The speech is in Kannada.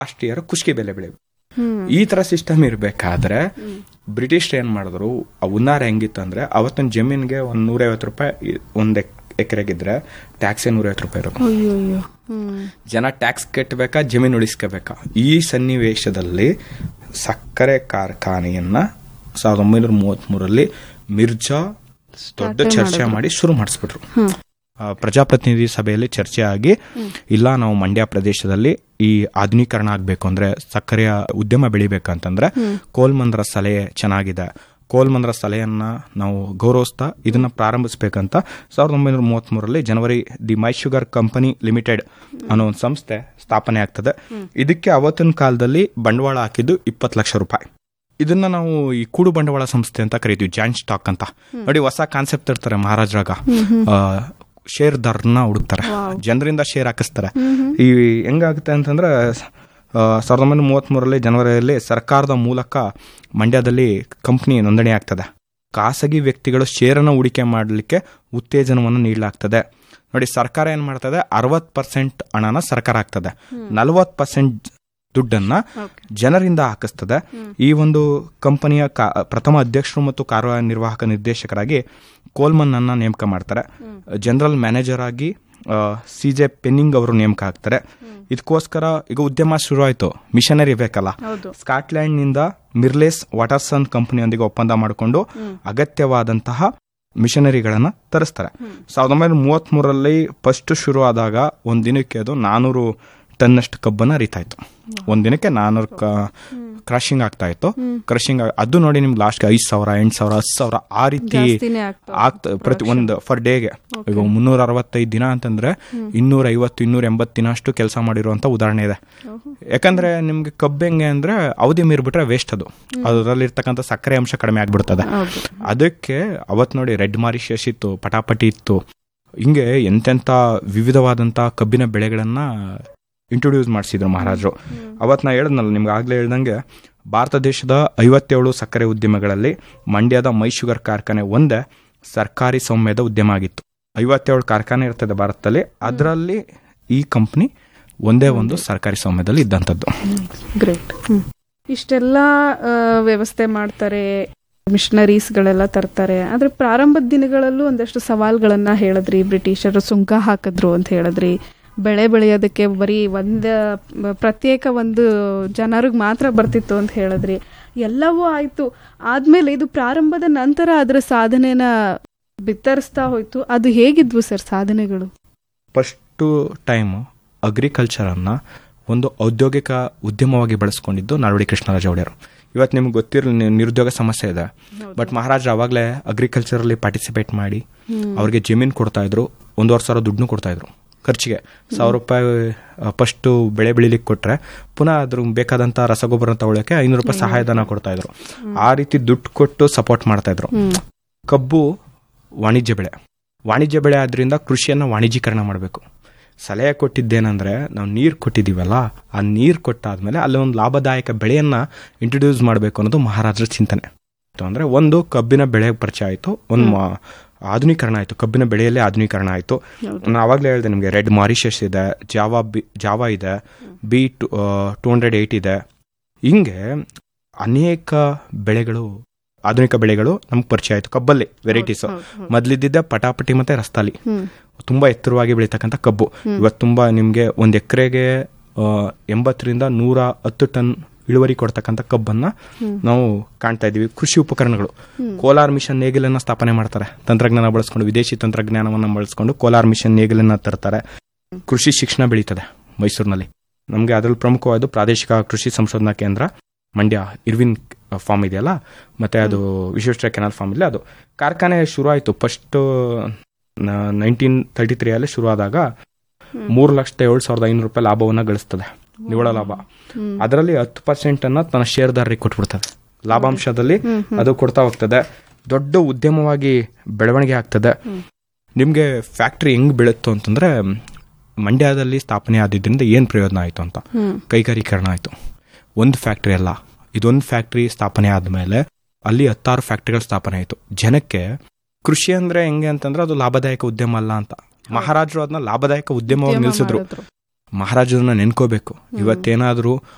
ಲಾಸ್ಟ್ ಇಯರ್ ಕುಷ್ಕಿ ಬೆಲೆ ಬೆಳೆ ಹ್ಮ್ ಈ ತರ ಸಿಸ್ಟಮ್ ಇರ್ಬೇಕಾದ್ರೆ ಬ್ರಿಟಿಷ್ ಏನ್ ಮಾಡಿದ್ರು ಆ ಉನ್ನಾರ ಹೆಂಗಿತ್ತಂದ್ರೆ ಅವತ್ತಿನ ಜಮೀನ್ಗೆ ಒಂದ್ ನೂರೈವತ್ತು ರೂಪಾಯಿ ಇ- ಒಂದ್ ಎಕ್- ಎಕರೆಗಿದ್ರೆ ಟ್ಯಾಕ್ಸ್ ನೂರೈವತ್ತು ರೂಪಾಯಿ ಇರೋದು ಅಯ್ಯೋ ಅಯ್ಯೋ ಹ್ಮ್ ಜನ ಟ್ಯಾಕ್ಸ್ ಕಟ್ಟಬೇಕಾ ಜಮೀನು ಉಳಿಸ್ಕೋಬೇಕಾ ಈ ಸನ್ನಿವೇಶದಲ್ಲಿ ಸಕ್ಕರೆ ಕಾರ್ಖಾನೆಯನ್ನ ಸಾವಿರದ ಒಂಬೈನೂರ ಮೂವತ್ತ್ ಮೂರಲ್ಲಿ ಮಿರ್ಜಾ ದೊಡ್ಡ ಚರ್ಚೆ ಮಾಡಿ ಶುರು ಮಾಡಿಸ್ಬಿಟ್ರು ಹ್ಮ್ ಆ, ಪ್ರಜಾಪ್ರತಿನಿಧಿ ಸಭೆಯಲ್ಲಿ ಚರ್ಚೆ ಆಗಿ ಇಲ್ಲ ನಾವು ಮಂಡ್ಯ ಪ್ರದೇಶದಲ್ಲಿ ಈ ಆಧುನೀಕರಣ ಆಗಬೇಕು ಅಂದ್ರೆ ಸಕ್ಕರೆಯ ಉದ್ಯಮ ಬೆಳಿಬೇಕಂತಂದ್ರೆ ಕೋಲ್ಮಂದ್ರ ಸಲಹೆ ಚೆನ್ನಾಗಿದೆ ಕೋಲ್ಮಂದ್ರ ಸಲಹೆಯನ್ನ ನಾವು ಗೌರವಿಸ್ತಾ ಇದನ್ನ ಪ್ರಾರಂಭಿಸಬೇಕಂತ ಸಾವಿರದ ಒಂಬೈನೂರ ಮೂವತ್ತ್ ಮೂರರಲ್ಲಿ ಜನವರಿ the My Sugar company limited ಅನ್ನೋ ಒಂದು ಸಂಸ್ಥೆ ಸ್ಥಾಪನೆ ಆಗ್ತದೆ ಇದಕ್ಕೆ ಅವತ್ತಿನ ಕಾಲದಲ್ಲಿ ಬಂಡವಾಳ ಹಾಕಿದ್ದು ಇಪ್ಪತ್ತು ಲಕ್ಷ ರೂಪಾಯಿ ಇದನ್ನ ನಾವು ಈ ಕೂಡು ಬಂಡವಾಳ ಸಂಸ್ಥೆ ಅಂತ ಕರಿತೀವಿ ಜಾಯಿಂಟ್ ಸ್ಟಾಕ್ ಅಂತ ನೋಡಿ ಹೊಸ ಕಾನ್ಸೆಪ್ಟ್ ಇರ್ತಾರೆ ಮಹಾರಾಜ್ರಾಗ ಶೇರ್ದಾರನ್ನ ಹುಡುಕ್ತಾರೆ ಜನರಿಂದ ಶೇರ್ ಹಾಕಿಸ್ತಾರೆ ಈ ಹೆಂಗಾಗುತ್ತೆ ಅಂತಂದ್ರೆ ಆ, ಸಾವಿರದ ಒಂಬೈನೂರ ಮೂವತ್ತ್ಮೂರರಲ್ಲಿ ಜನವರಿಯಲ್ಲಿ ಸರ್ಕಾರದ ಮೂಲಕ ಮಂಡ್ಯದಲ್ಲಿ ಕಂಪ್ನಿ ನೋಂದಣಿ ಆಗ್ತದೆ ಖಾಸಗಿ ವ್ಯಕ್ತಿಗಳು ಶೇರನ್ನು ಹೂಡಿಕೆ ಮಾಡಲಿಕ್ಕೆ ಉತ್ತೇಜನವನ್ನು ನೀಡಲಾಗ್ತದೆ ನೋಡಿ ಸರ್ಕಾರ ಏನ್ ಮಾಡ್ತದೆ ಅರವತ್ ಪರ್ಸೆಂಟ್ ಹಣನ ಸರ್ಕಾರ ಹಾಕ್ತದೆ ನಲವತ್ ಪರ್ಸೆಂಟ್ ದುಡ್ಡನ್ನ ಜನರಿಂದ ಹಾಕಿಸ್ತದೆ ಈ ಒಂದು ಕಂಪನಿಯ ಕಾ- ಪ್ರಥಮ ಅಧ್ಯಕ್ಷರು ಮತ್ತು ಕಾರ್ಯನಿರ್ವಾಹಕ ನಿರ್ದೇಶಕರಾಗಿ ಕೋಲ್ಮನ್ ಅನ್ನ ನೇಮಕ ಮಾಡ್ತಾರೆ ಜನರಲ್ ಮ್ಯಾನೇಜರ್ ಆಗಿ ಸಿ ಜೆ ಪೆನ್ನಿಂಗ್ ಅವರು ನೇಮಕ ಆಗ್ತಾರೆ ಇದಕ್ಕೋಸ್ಕರ ಈಗ ಉದ್ಯಮ ಶುರು ಆಯ್ತು ಮಿಷನರಿ ಬೇಕಲ್ಲ ಹೌದು ಸ್ಕಾಟ್ಲ್ಯಾಂಡ್ ನಿಂದ ಮಿರ್ಲೇಸ್ ವಾಟರ್ಸನ್ ಕಂಪನಿಯೊಂದಿಗೆ ಒಪ್ಪಂದ ಮಾಡಿಕೊಂಡು ಅಗತ್ಯವಾದಂತಹ ಮಿಷನರಿಗಳನ್ನ ತರಿಸ್ತಾರೆ ಸಾವಿರದ ಒಂಬೈನೂರ ಮೂವತ್ತ್ ಮೂರರಲ್ಲಿ ಫಸ್ಟ್ ಶುರು ಆದಾಗ ಒಂದ್ ದಿನಕ್ಕೆ ಅದು ನಾನೂರು ಟನ್ನಷ್ಟು ಕಬ್ಬನ್ನ ಅರಿತಾಯ್ತು ಒಂದ್ ದಿನಕ್ಕೆ ನಾನೂರು ಕ್ರಶಿಂಗ್ ಆಗ್ತಾ ಇತ್ತು ಕ್ರಶಿಂಗ್ ಅದು ನೋಡಿ ನಿಮ್ಗೆ ಲಾಸ್ಟ್ ಐದ್ ಸಾವಿರ ಎಂಟ್ ಸಾವಿರ ಹತ್ತು ಸಾವಿರ ಆ ರೀತಿ ಜಾಸ್ತಿನೇ ಆಗ್ತಾ ಆಗ್ತ ಪ್ರತಿ ಒಂದು ಫರ್ ಡೇಗೆ ಈಗ ಮುನ್ನೂರ ಅರವತ್ತೈದು ದಿನ ಅಂತಂದ್ರೆ ಇನ್ನೂರ ಐವತ್ತು ಇನ್ನೂರ ಎಂಬತ್ತು ದಿನ ಅಷ್ಟು ಕೆಲಸ ಮಾಡಿರುವಂತ ಉದಾಹರಣೆ ಇದೆ ಯಾಕಂದ್ರೆ ನಿಮ್ಗೆ ಕಬ್ಬು ಹೆಂಗೆ ಅಂದ್ರೆ ಅವಧಿ ಮೀರ್ಬಿಟ್ರೆ ವೇಸ್ಟ್ ಅದು ಅದರಲ್ಲಿರ್ತಕ್ಕಂಥ ಸಕ್ಕರೆ ಅಂಶ ಕಡಿಮೆ ಆಗ್ಬಿಡ್ತದೆ ಹೌದು ಅದಕ್ಕೆ ಅವತ್ ನೋಡಿ ರೆಡ್ ಮಾರಿಷಸ್ ಇತ್ತು ಪಟಾಪಟಿ ಇತ್ತು ಹಿಂಗೆ ಎಂತೆಂಥ ವಿವಿಧವಾದಂಥ ಕಬ್ಬಿನ ಬೆಳೆಗಳನ್ನ ಇಂಟ್ರೊಡ್ಯೂಸ್ ಮಾಡಿಸಿದ್ರು ಮಹಾರಾಜರು ಅವತ್ ನಾ ಹೇಳ್ದನಲ್ಲ ನಿಮ್ಗೆ ಆಗ್ಲೇ ಹೇಳ್ದಂಗೆ ಭಾರತ ದೇಶದ ಐವತ್ತೇಳು ಸಕ್ಕರೆ ಉದ್ಯಮಗಳಲ್ಲಿ ಮಂಡ್ಯದ ಮೈ ಶುಗರ್ ಕಾರ್ಖಾನೆ ಒಂದೇ ಸರ್ಕಾರಿ ಸೌಮ್ಯದ ಉದ್ಯಮ ಆಗಿತ್ತು ಐವತ್ತೇಳು ಕಾರ್ಖಾನೆ ಇರ್ತದೆ ಭಾರತದಲ್ಲಿ ಅದರಲ್ಲಿ ಈ ಕಂಪ್ನಿ ಒಂದೇ ಒಂದು ಸರ್ಕಾರಿ ಸೌಮ್ಯದಲ್ಲಿ ಇದ್ದಂಥದ್ದು ಗ್ರೇಟ್ ಇಷ್ಟೆಲ್ಲ ಆ, ವ್ಯವಸ್ಥೆ ಮಾಡ್ತಾರೆ ಮಿಷನರೀಸ್ಗಳೆಲ್ಲ ತರ್ತಾರೆ ಆದ್ರೆ ಪ್ರಾರಂಭದ ದಿನಗಳಲ್ಲೂ ಒಂದಷ್ಟು ಸವಾಲ್ಗಳನ್ನ ಹೇಳಿದ್ರಿ ಬ್ರಿಟಿಷರು ಸುಂಕ ಹಾಕಿದ್ರು ಅಂತ ಹೇಳಿದ್ರಿ ಬೆಳೆ ಬೆಳೆಯೋದಕ್ಕೆ ಬರೀ ಒಂದ ಪ್ರತ್ಯೇಕ ಒಂದು ಜನರಿಗೆ ಮಾತ್ರ ಬರ್ತಿತ್ತು ಅಂತ ಹೇಳಿದ್ರಿ ಎಲ್ಲವೂ ಆಯ್ತು ಆದ್ಮೇಲೆ ಇದು ಪ್ರಾರಂಭದ ನಂತರ ಅದರ ಸಾಧನೆನ ಬಿತ್ತರಿಸ್ತಾ ಹೋಯ್ತು ಅದು ಹೇಗಿದ್ವು ಸರ್ ಸಾಧನೆಗಳು ಫಸ್ಟು ಟೈಮು ಅಗ್ರಿಕಲ್ಚರನ್ನು ಒಂದು ಔದ್ಯೋಗಿಕ ಉದ್ಯಮವಾಗಿ ಬಳಸ್ಕೊಂಡಿದ್ದು ನಾಲ್ವಡಿ ಕೃಷ್ಣರಾಜ ಒಡೆಯರು ಇವತ್ತು ನಿಮ್ಗೆ ಗೊತ್ತಿರಲಿ ನಿರುದ್ಯೋಗ ಸಮಸ್ಯೆ ಇದೆ ಬಟ್ ಮಹಾರಾಜರು ಅವಾಗಲೇ ಅಗ್ರಿಕಲ್ಚರಲ್ಲಿ ಪಾರ್ಟಿಸಿಪೇಟ್ ಮಾಡಿ ಅವ್ರಿಗೆ ಜಮೀನು ಕೊಡ್ತಾ ಇದ್ರು ಒಂದೂವರೆ ಸಾವಿರ ದುಡ್ಡು ಕೊಡ್ತಾ ಇದ್ರು ಖರ್ಚಿಗೆ ಸಾವಿರ ರೂಪಾಯಿ ಫಸ್ಟು ಬೆಳೆ ಬೆಳಿಲಿಕ್ಕೆ ಕೊಟ್ರೆ ಪುನಃ ಅದ್ರ ಬೇಕಾದಂತ ರಸಗೊಬ್ಬರ ತಗೊಳ್ಳೋಕೆ ಐನೂರು ರೂಪಾಯಿ ಸಹಾಯಧನ ಕೊಡ್ತಾ ಇದ್ರು ಆ ರೀತಿ ದುಡ್ಡು ಕೊಟ್ಟು ಸಪೋರ್ಟ್ ಮಾಡ್ತಾ ಇದ್ರು ಕಬ್ಬು ವಾಣಿಜ್ಯ ಬೆಳೆ ವಾಣಿಜ್ಯ ಬೆಳೆ ಆದ್ರಿಂದ ಕೃಷಿಯನ್ನು ವಾಣಿಜ್ಯೀಕರಣ ಮಾಡಬೇಕು ಸಲಹೆ ಕೊಟ್ಟಿದ್ದೇನೆಂದ್ರೆ ನಾವು ನೀರು ಕೊಟ್ಟಿದ್ದೀವಲ್ಲ ಆ ನೀರು ಕೊಟ್ಟಾದ್ಮೇಲೆ ಅಲ್ಲಿ ಒಂದು ಲಾಭದಾಯಕ ಬೆಳೆಯನ್ನ ಇಂಟ್ರೊಡ್ಯೂಸ್ ಮಾಡಬೇಕು ಅನ್ನೋದು ಮಹಾರಾಜರ ಚಿಂತನೆ ಅಂದ್ರೆ ಒಂದು ಕಬ್ಬಿನ ಬೆಳೆ ಪರಿಚಯ ಆಯಿತು ಒಂದು ಮಾ- ಆಧುನೀಕರಣ ಆಯಿತು ಕಬ್ಬಿನ ಬೆಳೆಯಲ್ಲೇ ಆಧುನೀಕರಣ ಆಯಿತು ನಾನು ಆವಾಗಲೇ ಹೇಳಿದೆ ನಿಮಗೆ ರೆಡ್ ಮಾರಿಷಸ್ ಇದೆ ಜಾವಾ ಬಿ ಜಾವಾ ಇದೆ B two two hundred eight ಇದೆ ಹಿಂಗೆ ಅನೇಕ ಬೆಳೆಗಳು ಆಧುನಿಕ ಬೆಳೆಗಳು ನಮ್ಗೆ ಪರಿಚಯ ಆಯಿತು ಕಬ್ಬಲ್ಲಿ ವೆರೈಟೀಸ್ ಮೊದಲಿದ್ದಿದ್ದೆ ಪಟಾಪಟಿ ಮತ್ತೆ ರಸ್ತಾಲಿ ಹ್ಮ್ ತುಂಬಾ ಎತ್ತರವಾಗಿ ಬೆಳೀತಕ್ಕಂಥ ಕಬ್ಬು ಇವತ್ತು ತುಂಬಾ ನಿಮ್ಗೆ ಒಂದ್ ಎಕರೆಗೆ ಎಂಬತ್ತರಿಂದ ನೂರ ಹತ್ತು ಟನ್ ಇಳುವರಿ ಕೊಡ್ತಕ್ಕಂಥ ಕಬ್ಬನ್ನ ನಾವು ಕಾಣ್ತಾ ಇದೀವಿ ಕೃಷಿ ಉಪಕರಣಗಳು ಕೋಲಾರ್ ಮಿಷನ್ ನೇಗಿಲನ್ನ ಸ್ಥಾಪನೆ ಮಾಡ್ತಾರೆ ತಂತ್ರಜ್ಞಾನ ಬಳಸ್ಕೊಂಡು ವಿದೇಶಿ ತಂತ್ರಜ್ಞಾನವನ್ನ ಬಳಸ್ಕೊಂಡು ಕೋಲಾರ್ ಮಿಷನ್ ನೇಗಿಲನ್ನ ತರ್ತಾರೆ ಕೃಷಿ ಶಿಕ್ಷಣ ಬೆಳೀತದೆ ಮೈಸೂರಿನಲ್ಲಿ ನಮಗೆ ಅದರಲ್ಲಿ ಪ್ರಮುಖವಾದ ಪ್ರಾದೇಶಿಕ ಕೃಷಿ ಸಂಶೋಧನಾ ಕೇಂದ್ರ ಮಂಡ್ಯ ಇರ್ವಿನ್ ಫಾರ್ಮ್ ಇದೆಯಲ್ಲ ಮತ್ತೆ ಅದು ವಿಶ್ವೇಶ್ವರ ಕೆನಾಲ್ ಫಾರ್ಮ್ ಇಲ್ಲ ಅದು ಕಾರ್ಖಾನೆ ಶುರು ಆಯಿತು ಫಸ್ಟ್ ನೈನ್ಟೀನ್ ತರ್ಟಿ ತ್ರೀ ಅಲ್ಲಿ ಶುರು ಆದಾಗ ಮೂರು ಲಕ್ಷದ ಏಳು ಸಾವಿರದ ಐನೂರು ರೂಪಾಯಿ ಲಾಭವನ್ನ ಗಳಿಸ್ತದೆ ನಿವ್ವಳ ಲಾಭ ಅದರಲ್ಲಿ ಹತ್ತು ಪರ್ಸೆಂಟ್ ಅನ್ನ ತನ್ನ ಶೇರ್ದಾರರಿಗೆ ಕೊಟ್ಬಿಡ್ತದೆ ಲಾಭಾಂಶದಲ್ಲಿ ಅದು ಕೊಡ್ತಾ ಹೋಗ್ತದೆ ದೊಡ್ಡ ಉದ್ಯಮವಾಗಿ ಬೆಳವಣಿಗೆ ಆಗ್ತದೆ ನಿಮ್ಗೆ ಫ್ಯಾಕ್ಟ್ರಿ ಹೆಂಗ್ ಬೆಳುತ್ತು ಅಂತಂದ್ರೆ ಮಂಡ್ಯದಲ್ಲಿ ಸ್ಥಾಪನೆ ಆದಿದ್ರಿಂದ ಏನ್ ಪ್ರಯೋಜನ ಆಯ್ತು ಅಂತ ಹ್ಮ್ ಕೈಗಾರೀಕರಣ ಆಯ್ತು ಒಂದು ಫ್ಯಾಕ್ಟ್ರಿ ಅಲ್ಲ ಇದೊಂದು ಫ್ಯಾಕ್ಟ್ರಿ ಸ್ಥಾಪನೆ ಆದ್ಮೇಲೆ ಅಲ್ಲಿ ಹತ್ತಾರು ಫ್ಯಾಕ್ಟ್ರಿಗಳು ಸ್ಥಾಪನೆ ಆಯ್ತು ಜನಕ್ಕೆ ಕೃಷಿ ಅಂದ್ರೆ ಹೆಂಗೆ ಅಂತಂದ್ರೆ ಅದು ಲಾಭದಾಯಕ ಉದ್ಯಮ ಅಲ್ಲ ಅಂತ ಮಹಾರಾಜರು ಅದನ್ನ ಲಾಭದಾಯಕ ಉದ್ಯಮವಾಗಿ ನಿಲ್ಸಿದ್ರು ಮಾಡಿದ್ರು. ಮಹಾರಾಜರನ್ನ ನೆನ್ಕೋಬೇಕು ಇವತ್ತೇನಾದ್ರೂ